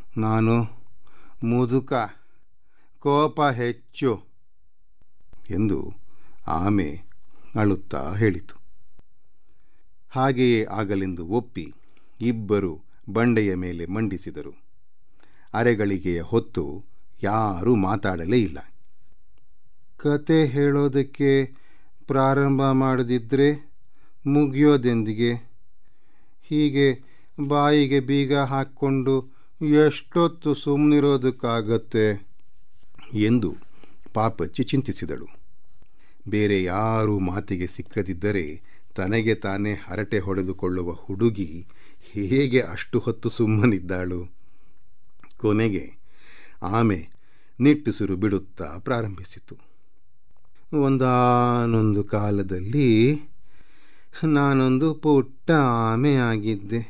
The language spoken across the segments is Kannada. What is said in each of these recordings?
ನಾನು ಮುದುಕ ಕೋಪ ಹೆಚ್ಚು ಎಂದು ಆಮೆ ಅಳುತ್ತಾ ಹೇಳಿತು ಹಾಗೆಯೇ ಆಗಲೆಂದು ಒಪ್ಪಿ ಇಬ್ಬರು ಬಂಡೆಯ ಮೇಲೆ ಮಂಡಿಸಿದರು ಅರೆಗಳಿಗೆಯ ಹೊತ್ತು ಯಾರೂ ಮಾತಾಡಲೇ ಇಲ್ಲ ಕತೆ ಹೇಳೋದಕ್ಕೆ ಪ್ರಾರಂಭ ಮಾಡದಿದ್ದರೆ ಮುಗಿಯೋದೆಂದಿಗೆ ಹೀಗೆ ಬಾಯಿಗೆ ಬೀಗ ಹಾಕ್ಕೊಂಡು ಎಷ್ಟೊತ್ತು ಸುಮ್ಮನಿರೋದಕ್ಕಾಗತ್ತೆ ಎಂದು ಪಾಪಚ್ಚಿ ಚಿಂತಿಸಿದಳು ಬೇರೆ ಯಾರೂ ಮಾತಿಗೆ ಸಿಕ್ಕದಿದ್ದರೆ ತನಗೆ ತಾನೇ ಹರಟೆ ಹೊಡೆದುಕೊಳ್ಳುವ ಹುಡುಗಿ ಹೇಗೆ ಅಷ್ಟು ಹೊತ್ತು ಸುಮ್ಮನಿದ್ದಾಳು ಕೊನೆಗೆ ಆಮೆ ನಿಟ್ಟುಸಿರು ಬಿಡುತ್ತಾ ಪ್ರಾರಂಭಿಸಿತು ಒಂದಾನೊಂದು ಕಾಲದಲ್ಲಿ ನಾನೊಂದು ಪುಟ್ಟ ಆಮೆ ಆಗಿದ್ದೆ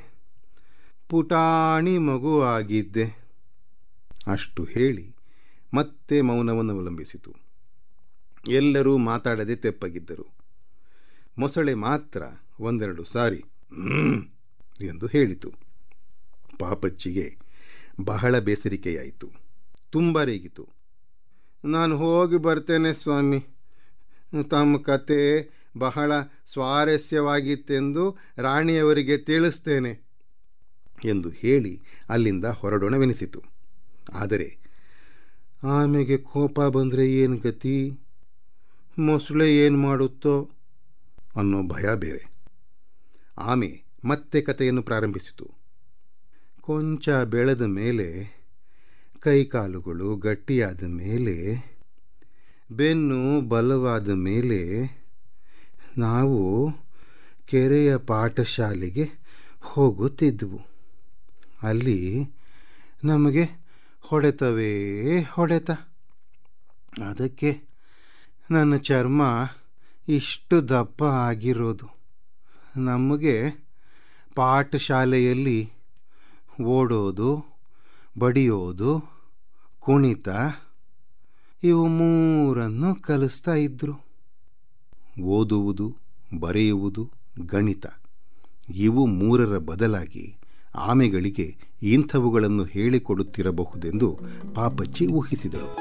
ಪುಟಾಣಿ ಮಗು ಆಗಿದ್ದೆ ಅಷ್ಟು ಹೇಳಿ ಮತ್ತೆ ಮೌನವನ್ನು ಅವಲಂಬಿಸಿತು ಎಲ್ಲರೂ ಮಾತಾಡದೆ ತೆಪ್ಪಗಿದ್ದರು ಮೊಸಳೆ ಮಾತ್ರ ಒಂದೆರಡು ಸಾರಿ "ಹ್ಮ್" ಎಂದು ಹೇಳಿತು ಪಾಪಚ್ಚಿಗೆ ಬಹಳ ಬೇಸರಿಕೆಯಾಯಿತು ತುಂಬ ರೇಗಿತು ನಾನು ಹೋಗಿ ಬರ್ತೇನೆ ಸ್ವಾಮಿ ತಮ್ಮ ಕತೆ ಬಹಳ ಸ್ವಾರಸ್ಯವಾಗಿತ್ತೆಂದು ರಾಣಿಯವರಿಗೆ ತಿಳಿಸ್ತೇನೆ ಎಂದು ಹೇಳಿ ಅಲ್ಲಿಂದ ಹೊರಡೋಣವೆನಿಸಿತು ಆದರೆ ಆಮೆಗೆ ಕೋಪ ಬಂದರೆ ಏನು ಗತಿ ಮೊಸಳೆ ಏನು ಮಾಡುತ್ತೋ ಅನ್ನೋ ಭಯ ಬೇರೆ ಆಮೆ ಮತ್ತೆ ಕಥೆಯನ್ನು ಪ್ರಾರಂಭಿಸಿತು ಕೊಂಚ ಬೆಳೆದ ಮೇಲೆ ಕೈಕಾಲುಗಳು ಗಟ್ಟಿಯಾದ ಮೇಲೆ ಬೆನ್ನು ಬಲವಾದ ಮೇಲೆ ನಾವು ಕೆರೆಯ ಪಾಠಶಾಲೆಗೆ ಹೋಗುತ್ತಿದ್ದೆವು ಅಲ್ಲಿ ನಮಗೆ ಹೊಡೆತವೇ ಹೊಡೆತ ಅದಕ್ಕೆ ನನ್ನ ಚರ್ಮ ಇಷ್ಟು ದಪ್ಪ ಆಗಿರೋದು ನಮಗೆ ಪಾಠಶಾಲೆಯಲ್ಲಿ ಓಡೋದು ಬಡಿಯೋದು ಕುಣಿತ ಇವು ಮೂರನ್ನು ಕಲಿಸ್ತಾ ಇದ್ದರು ಓದುವುದು ಬರೆಯುವುದು ಗಣಿತ ಇವು ಮೂರರ ಬದಲಾಗಿ ಆಮೆಗಳಿಗೆ ಇಂಥವುಗಳನ್ನು ಹೇಳಿಕೊಡುತ್ತಿರಬಹುದೆಂದು ಪಾಪಚ್ಚಿ ಊಹಿಸಿದಳು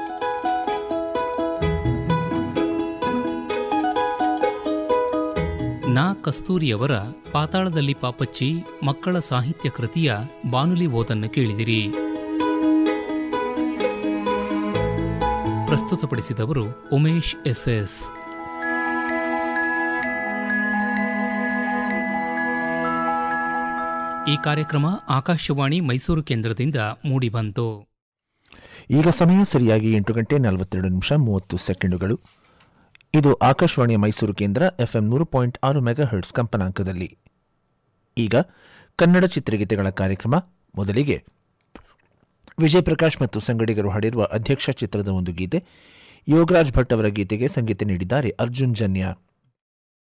ನಾ ಕಸ್ತೂರಿಯವರ ಪಾತಾಳದಲ್ಲಿ ಪಾಪಚ್ಚಿ ಮಕ್ಕಳ ಸಾಹಿತ್ಯ ಕೃತಿಯ ಬಾನುಲಿ ಓದನ್ನು ಕೇಳಿದಿರಿ ಪ್ರಸ್ತುತಪಡಿಸಿದವರು ಉಮೇಶ್ ಎಸ್ ಎಸ್ ಈ ಕಾರ್ಯಕ್ರಮ ಆಕಾಶವಾಣಿ ಮೈಸೂರು ಕೇಂದ್ರದಿಂದ ಮೂಡಿಬಂತು ಈಗ ಸಮಯ ಸರಿಯಾಗಿ ಎಂಟು ಗಂಟೆ ನಲವತ್ತೆರಡು ನಿಮಿಷ ಮೂವತ್ತು ಸೆಕೆಂಡುಗಳು ಇದು ಆಕಾಶವಾಣಿಯ ಮೈಸೂರು ಕೇಂದ್ರ ಎಫ್ಎಂ ನೂರು ಪಾಯಿಂಟ್ ಆರು ಮೆಗಾ ಹರ್ಟ್ಸ್ ಕಂಪನಾಂಕದಲ್ಲಿ ಈಗ ಕನ್ನಡ ಚಿತ್ರಗೀತೆಗಳ ಕಾರ್ಯಕ್ರಮ ಮೊದಲಿಗೆ ವಿಜಯ್ ಪ್ರಕಾಶ್ ಮತ್ತು ಸಂಗಡಿಗರು ಹಾಡಿರುವ ಅಧ್ಯಕ್ಷ ಚಿತ್ರದ ಒಂದು ಗೀತೆ ಯೋಗರಾಜ್ ಭಟ್ ಅವರ ಗೀತೆಗೆ ಸಂಗೀತ ನೀಡಿದ್ದಾರೆ ಅರ್ಜುನ್ ಜನ್ಯ